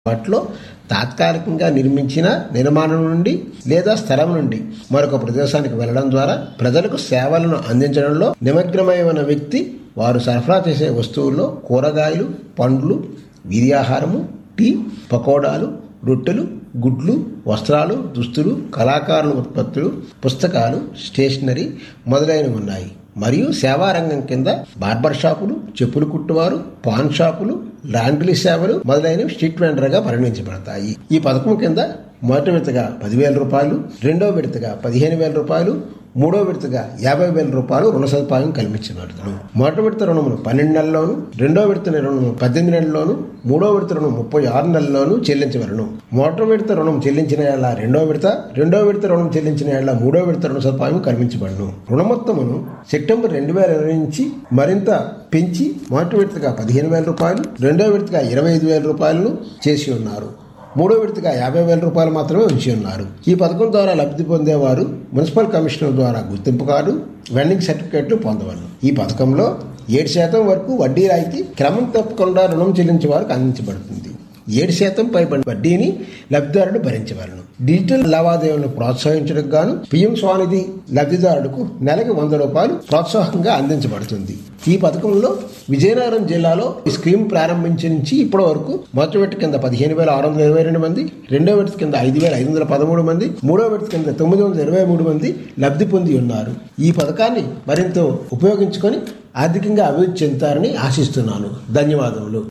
వాటిలో తాత్కాలికంగా నిర్మించిన నిర్మాణం నుండి లేదా స్థలం నుండి మరొక ప్రదేశానికి వెళ్లడం ద్వారా ప్రజలకు సేవలను అందించడంలో నిమగ్నమై ఉన్న వ్యక్తి వారు సరఫరా చేసే వస్తువుల్లో కూరగాయలు పండ్లు వీర్యాహారము టీ పకోడాలు రొట్టెలు గుడ్లు వస్త్రాలు దుస్తులు కళాకారుల ఉత్పత్తులు పుస్తకాలు స్టేషనరీ మొదలైనవి ఉన్నాయి మరియు సేవా రంగం కింద బార్బర్ షాపులు చెప్పులు కుట్టువారు పాన్ షాపులు లాండ్రీ సేవలు మొదలైనవి స్ట్రీట్ వెండర్గా పరిగణించబడతాయి ఈ పథకం కింద మొదటి విడతగా పదివేల రూపాయలు రెండో విడతగా పదిహేను వేల రూపాయలు మూడో విడతగా యాభై వేల రూపాయలు రుణ సదుపాయం కల్పించబడుతుంది మొదటి విడత రుణమును పన్నెండు నెలల్లోను రెండో విడత రుణము పద్దెనిమిది నెలల్లోను మూడో విడత రుణం ముప్పై ఆరు నెలల్లోనూ చెల్లించవలను మొదటి విడత రుణం చెల్లించిన ఏళ్ళ రెండో విడత రెండో విడత రుణం చెల్లించిన ఏళ్ళ మూడో విడత రుణ సదుపాయం కల్పించబడును రుణ మొత్తమును సెప్టెంబర్ రెండు వేల ఇరవై నుంచి మరింత పెంచి మొదటి విడతగా పదిహేను వేల రూపాయలు రెండో విడతగా ఇరవై ఐదు వేల రూపాయలను చేసి ఉన్నారు మూడో విడతగా యాభై వేల రూపాయలు మాత్రమే ఉంచి ఉన్నారు ఈ పథకం ద్వారా లబ్ధి పొందేవారు మున్సిపల్ కమిషనర్ ద్వారా గుర్తింపు కార్డు వెండింగ్ సర్టిఫికేట్లు పొందవలను ఈ పథకంలో ఏడు శాతం వరకు వడ్డీ రాయితీ క్రమం తప్పకుండా రుణం చెల్లించే వారికి అందించబడుతుంది ఏడు శాతం పైబడి వడ్డీని లబ్ధిదారుడు భరించవలను డిజిటల్ లావాదేవీలను ప్రోత్సహించడానికి గాను పిఎం స్వానిధి లబ్ధిదారుడుకు నెలకు వంద రూపాయలు ప్రోత్సాహంగా అందించబడుతుంది ఈ పథకంలో విజయనగరం జిల్లాలో ఈ స్కీమ్ ప్రారంభించి నుంచి ఇప్పటి వరకు మొదటి విడత కింద పదిహేను వేల ఆరు వందల ఇరవై రెండు మంది రెండో విడత కింద ఐదు వేల ఐదు వందల పదమూడు మంది మూడో విడత కింద తొమ్మిది వందల ఇరవై మూడు మంది లబ్ధి పొంది ఉన్నారు ఈ పథకాన్ని మరింత ఉపయోగించుకొని ఆర్థికంగా అభివృద్ధి చెందుతారని ఆశిస్తున్నాను ధన్యవాదములు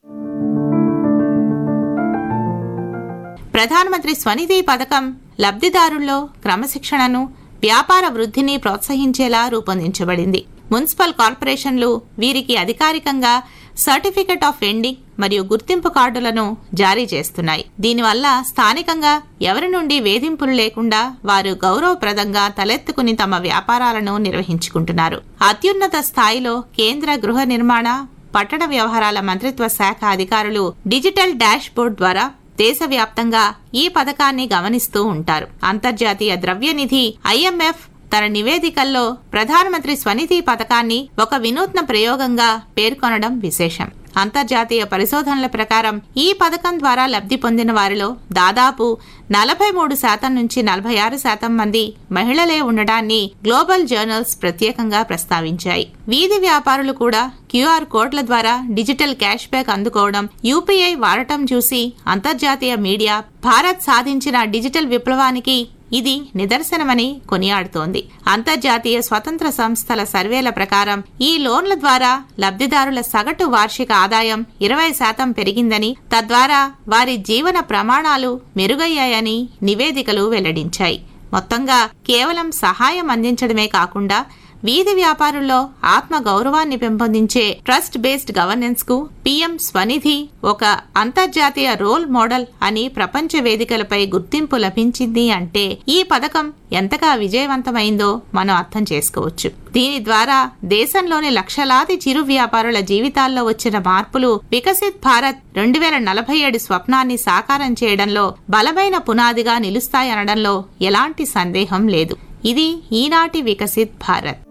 ప్రధానమంత్రి స్వనిధి పథకం లబ్ధిదారుల్లో క్రమశిక్షణను వ్యాపార వృద్ధిని ప్రోత్సహించేలా రూపొందించబడింది మున్సిపల్ కార్పొరేషన్లు వీరికి అధికారికంగా సర్టిఫికెట్ ఆఫ్ ఎండింగ్ మరియు గుర్తింపు కార్డులను జారీ చేస్తున్నాయి దీనివల్ల స్థానికంగా ఎవరి నుండి వేధింపులు లేకుండా వారు గౌరవప్రదంగా తలెత్తుకుని తమ వ్యాపారాలను నిర్వహించుకుంటున్నారు అత్యున్నత స్థాయిలో కేంద్ర గృహ నిర్మాణ పట్టణ వ్యవహారాల మంత్రిత్వ శాఖ అధికారులు డిజిటల్ డాష్ బోర్డ్ ద్వారా దేశవ్యాప్తంగా ఈ పథకాన్ని గమనిస్తూ ఉంటారు అంతర్జాతీయ ద్రవ్యనిధి ఐఎంఎఫ్ తన నివేదికల్లో ప్రధానమంత్రి స్వనిధి పథకాన్ని ఒక వినూత్న ప్రయోగంగా పేర్కొనడం విశేషం అంతర్జాతీయ పరిశోధనల ప్రకారం ఈ పథకం ద్వారా లబ్ధి పొందిన వారిలో దాదాపు నలభై మూడు శాతం నుంచి నలభై ఆరు శాతం మంది మహిళలే ఉండడాన్ని గ్లోబల్ జర్నల్స్ ప్రత్యేకంగా ప్రస్తావించాయి వీధి వ్యాపారులు కూడా క్యూఆర్ కోడ్ల ద్వారా డిజిటల్ క్యాష్ బ్యాక్ అందుకోవడం యూపీఐ వాడటం చూసి అంతర్జాతీయ మీడియా భారత్ సాధించిన డిజిటల్ విప్లవానికి ఇది నిదర్శనమని కొనియాడుతోంది అంతర్జాతీయ స్వతంత్ర సంస్థల సర్వేల ప్రకారం ఈ లోన్ల ద్వారా లబ్ధిదారుల సగటు వార్షిక ఆదాయం ఇరవై శాతం పెరిగిందని తద్వారా వారి జీవన ప్రమాణాలు మెరుగయ్యాయని నివేదికలు వెల్లడించాయి మొత్తంగా కేవలం సహాయం అందించడమే కాకుండా వీధి వ్యాపారుల్లో ఆత్మ గౌరవాన్ని పెంపొందించే ట్రస్ట్ బేస్డ్ గవర్నెన్స్ కు పీఎం స్వనిధి ఒక అంతర్జాతీయ రోల్ మోడల్ అని ప్రపంచ వేదికలపై గుర్తింపు లభించింది అంటే ఈ పథకం ఎంతగా విజయవంతమైందో మనం అర్థం చేసుకోవచ్చు దీని ద్వారా దేశంలోని లక్షలాది చిరు వ్యాపారుల జీవితాల్లో వచ్చిన మార్పులు వికసిత్ భారత్ రెండు వేల నలభై ఏడు స్వప్నాన్ని సాకారం చేయడంలో బలమైన పునాదిగా నిలుస్తాయనడంలో ఎలాంటి సందేహం లేదు ఇది ఈనాటి వికసిత్ భారత్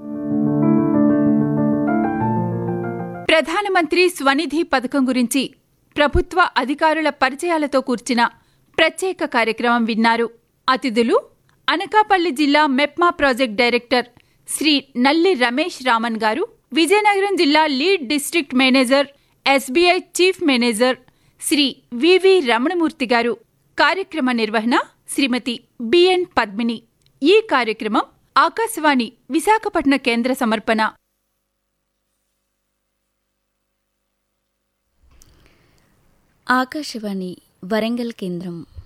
ప్రధానమంత్రి స్వనిధి పథకం గురించి ప్రభుత్వ అధికారుల పరిచయాలతో కూర్చిన ప్రత్యేక కార్యక్రమం విన్నారు అతిథులు అనకాపల్లి జిల్లా మెప్మా ప్రాజెక్ట్ డైరెక్టర్ శ్రీ నల్లి రమేష్ రామన్ గారు విజయనగరం జిల్లా lead district manager SBI chief manager Shri VV Ramanamurthy garu కార్యక్రమ నిర్వహణ శ్రీమతి బిఎన్ పద్మిని ఈ కార్యక్రమం ఆకాశవాణి విశాఖపట్నం కేంద్ర సమర్పణ ఆకాశవాణి వరంగల్ కేంద్రం